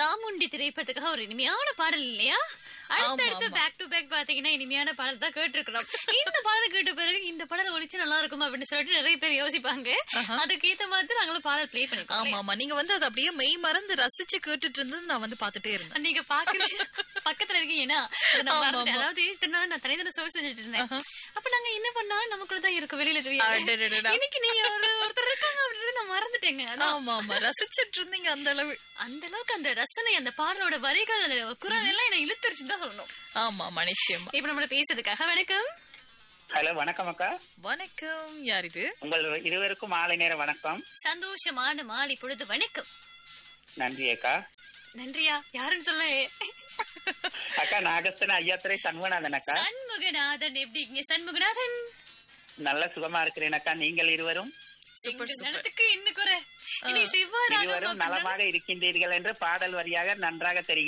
சாமுண்டி திரைப்படத்துக்காக ஒரு இனிமையான பாடல் இல்லையா அடுத்தடுத்து ஆமா. பேக் டு பேக் பாத்தீங்கன்னா இனிமையான பாடல் தான் கேட்டிருக்கிறோம் இந்த பாடல் கேட்ட பிறகு இந்த பாடல் ஒழிச்சு நல்லா இருக்கும் அப்படின்னு சொல்லிட்டு நிறைய பேர் யோசிப்பாங்க அதுக்கு ஏத்த மாதிரி நாங்களும் பாடல் ப்ளே பண்ணிருக்கோம் ஆமா ஆமா நீங்க வந்து அதை அப்படியே மெய் மறந்து ரசிச்சு கேட்டுட்டு இருந்தது நான் வந்து பாத்துட்டே இருந்தேன் நீங்க பாக்குறீங்க பக்கத்துல இருக்கீங்கன்னா அதை நான் ஆமா, மறந்துட்டேன். ஆமா. அதாவது இத்தனை நாள் நான் தனித்தனி சோறு செஞ்சுட்டு இருந்தேன் அப்ப நாங்க என்ன பண்ணாலும் நமக்குள்ள தான் இருக்கும் வெளியில தெரியாது அடடடடா. இன்னைக்கு நீங்க ஒரு ஒருத்தர் இருக்காங்க அப்படின்றத நான் மறந்துட்டேங்க அதான் ஆமா ஆமா ரசிச்சிட்டு இருந்தீங்க அந்த அளவு அந்த அளவுக்கு அந்த ரசனை அந்த பாடலோட வரிகள் அந்த குரல் எல்லாம் என்ன இழுத்துருச்சுன்னு தான் சொல்லணும் ஆமா ஆமா நிச்சயமா இப்ப நம்மள பேசுறதுக்காக வணக்கம் ஹலோ வணக்கம் அக்கா வணக்கம் யார் இது உங்கள் இருவருக்கும் மாலை நேர வணக்கம் சந்தோஷமான மாலை பொழுது வணக்கம் நன்றி அக்கா நன்றியா யாருன்னு சொல்ல அக்கா நாகஸ்தன ஐயாத்துறை சண்முகநாதன் அக்கா சண்முகநாதன் எப்படி இருக்கீங்க சண்முகநாதன் நல்ல சுகமா இருக்கிறேன் அக்கா நீங்கள் இருவரும் சூப்பர் எங்க சூப்பர் நலத்துக்கு இன்னும் குறை இன்னைக்கு செவ்வாய் ராகம் இருவரும் அப்படின்னா- நலமாக இருக்கின்றீர்கள் என்று பாடல் வரியாக நன்றாக தெரிகிறது